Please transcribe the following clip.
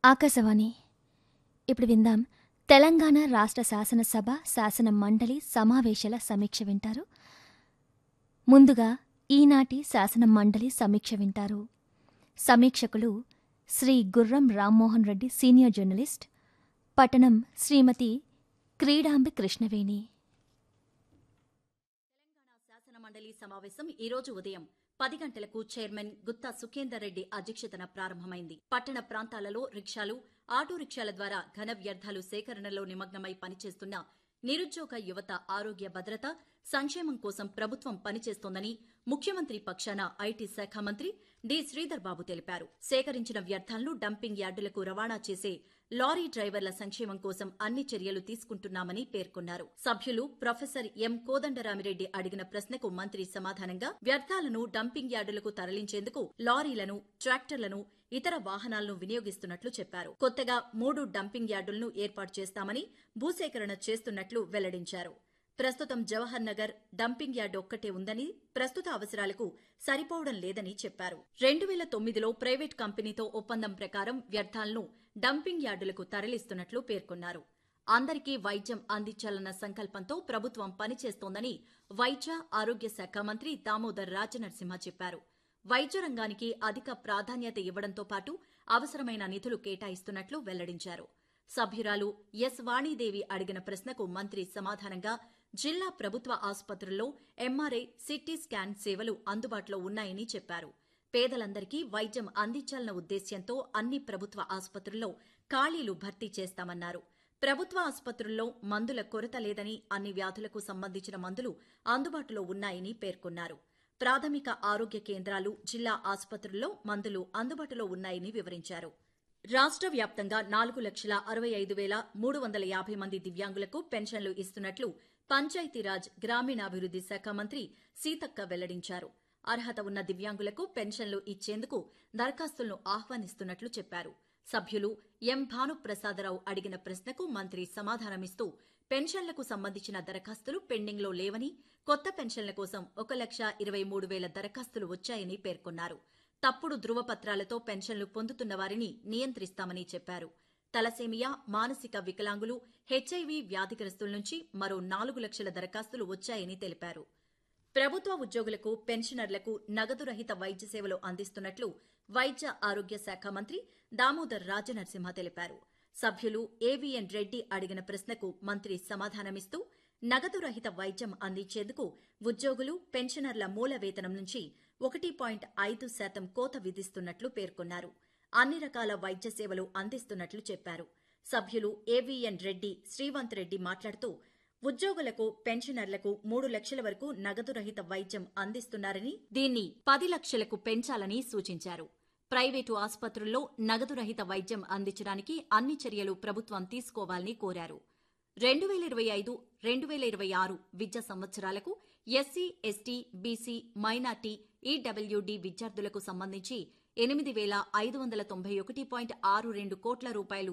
ఆకాశవాణి ఇప్పుడు విందాం తెలంగాణ రాష్ట్ర శాసనసభ శాసన మండలి సమావేశాల సమీక్ష వింటారు ముందుగా ఈనాటి శాసన మండలి సమీక్ష వింటారు సమీక్షకులు శ్రీ గుర్రం రామ్మోహన్ రెడ్డి సీనియర్ జర్నలిస్ట్ పట్టణం శ్రీమతి క్రీడాంబి కృష్ణవేణి తెలంగాణ శాసన మండలి సమావేశం ఈ రోజు ఉదయం పది గంటలకు చైర్మన్ గుత్తా సుఖేందర్ రెడ్డి అధ్యక్షతన ప్రారంభమైంది పట్టణ ప్రాంతాలలో రిక్షాలు ఆటో రిక్షాల ద్వారా ఘన వ్యర్థాలు సేకరణలో నిమగ్నమై పనిచేస్తున్న నిరుద్యోగ యువత ఆరోగ్య భద్రత సంక్షేమం కోసం ప్రభుత్వం పనిచేస్తోందని ముఖ్యమంత్రి పక్షాన ఐటీ శాఖ మంత్రి డి శ్రీధర్ బాబు తెలిపారు సేకరించిన వ్యర్థాలను డంపింగ్ యార్డులకు రవాణా చేసే లారీ డ్రైవర్ల సంక్షేమం కోసం అన్ని చర్యలు తీసుకుంటున్నామని పేర్కొన్నారు సభ్యులు ప్రొఫెసర్ ఎం కోదండరామిరెడ్డి అడిగిన ప్రశ్నకు మంత్రి సమాధానంగా వ్యర్థాలను డంపింగ్ యార్డులకు తరలించేందుకు లారీలను ట్రాక్టర్లను ఇతర వాహనాలను వినియోగిస్తున్నట్లు చెప్పారు కొత్తగా మూడు డంపింగ్ యార్డులను ఏర్పాటు చేస్తామని భూసేకరణ చేస్తున్నట్లు వెల్లడించారు ప్రస్తుతం జవహర్ నగర్ డంపింగ్ యార్డు ఒక్కటే ఉందని ప్రస్తుత అవసరాలకు సరిపోవడం లేదని చెప్పారు రెండు వేల తొమ్మిదిలో ప్రైవేట్ కంపెనీతో ఒప్పందం ప్రకారం వ్యర్థాలను డంపింగ్ యార్డులకు తరలిస్తున్నట్లు పేర్కొన్నారు అందరికీ వైద్యం అందించాలన్న సంకల్పంతో ప్రభుత్వం పనిచేస్తోందని వైద్య ఆరోగ్య శాఖ మంత్రి దామోదర్ రాజనరసింహ చెప్పారు వైద్య రంగానికి అధిక ప్రాధాన్యత ఇవ్వడంతో పాటు అవసరమైన నిధులు కేటాయిస్తున్నట్లు వెల్లడించారు సభ్యురాలు ఎస్ వాణీదేవి అడిగిన ప్రశ్నకు మంత్రి సమాధానంగా జిల్లా ప్రభుత్వ ఆసుపత్రుల్లో ఎంఆర్ఐ సిటీ స్కాన్ సేవలు అందుబాటులో ఉన్నాయని చెప్పారు పేదలందరికీ వైద్యం అందించాలన్న ఉద్దేశ్యంతో అన్ని ప్రభుత్వ ఆసుపత్రుల్లో ఖాళీలు భర్తీ చేస్తామన్నారు ప్రభుత్వ ఆసుపత్రుల్లో మందుల కొరత లేదని అన్ని వ్యాధులకు సంబంధించిన మందులు అందుబాటులో ఉన్నాయని పేర్కొన్నారు ప్రాథమిక ఆరోగ్య కేంద్రాలు జిల్లా ఆసుపత్రుల్లో మందులు అందుబాటులో ఉన్నాయని వివరించారు రాష్ట్ర వ్యాప్తంగా నాలుగు లక్షల అరవై ఐదు వేల మూడు వందల యాభై మంది దివ్యాంగులకు పెన్షన్లు ఇస్తున్నట్లు పంచాయతీరాజ్ గ్రామీణాభివృద్ది శాఖ మంత్రి సీతక్క వెల్లడించారు అర్హత ఉన్న దివ్యాంగులకు పెన్షన్లు ఇచ్చేందుకు దరఖాస్తులను ఆహ్వానిస్తున్నట్లు చెప్పారు సభ్యులు ఎం భానుప్రసాదరావు అడిగిన ప్రశ్నకు మంత్రి సమాధానమిస్తూ పెన్షన్లకు సంబంధించిన దరఖాస్తులు పెండింగ్లో లేవని కొత్త పెన్షన్ల కోసం ఒక లక్ష ఇరవై మూడు వేల దరఖాస్తులు వచ్చాయని పేర్కొన్నారు తప్పుడు ధృవపత్రాలతో పెన్షన్లు పొందుతున్న వారిని నియంత్రిస్తామని చెప్పారు తలసేమియా మానసిక వికలాంగులు హెచ్ఐవి వ్యాధిగ్రస్తుల నుంచి మరో నాలుగు లక్షల దరఖాస్తులు వచ్చాయని తెలిపారు ప్రభుత్వ ఉద్యోగులకు పెన్షనర్లకు నగదు రహిత వైద్య సేవలు అందిస్తున్నట్లు వైద్య ఆరోగ్య శాఖ మంత్రి దామోదర్ రాజనరసింహ తెలిపారు సభ్యులు ఏవిఎన్ రెడ్డి అడిగిన ప్రశ్నకు మంత్రి సమాధానమిస్తూ నగదు రహిత వైద్యం అందించేందుకు ఉద్యోగులు పెన్షనర్ల మూల వేతనం నుంచి ఒకటి పాయింట్ ఐదు శాతం కోత విధిస్తున్నట్లు పేర్కొన్నారు అన్ని రకాల వైద్య సేవలు అందిస్తున్నట్లు చెప్పారు సభ్యులు ఏవిఎన్ రెడ్డి శ్రీవంత్ రెడ్డి మాట్లాడుతూ ఉద్యోగులకు పెన్షనర్లకు మూడు లక్షల వరకు నగదు రహిత వైద్యం అందిస్తున్నారని దీన్ని పది లక్షలకు పెంచాలని సూచించారు ప్రైవేటు ఆసుపత్రుల్లో నగదు రహిత వైద్యం అందించడానికి అన్ని చర్యలు ప్రభుత్వం తీసుకోవాలని కోరారు రెండు వేల ఇరవై ఐదు రెండు వేల ఇరవై ఆరు విద్యా సంవత్సరాలకు SC ST BC minority EWD విద్యార్థులకు సంబంధించి ఎనిమిది వేల ఐదు వందల తొంభై ఒకటి పాయింట్ ఆరు రెండు కోట్ల రూపాయలు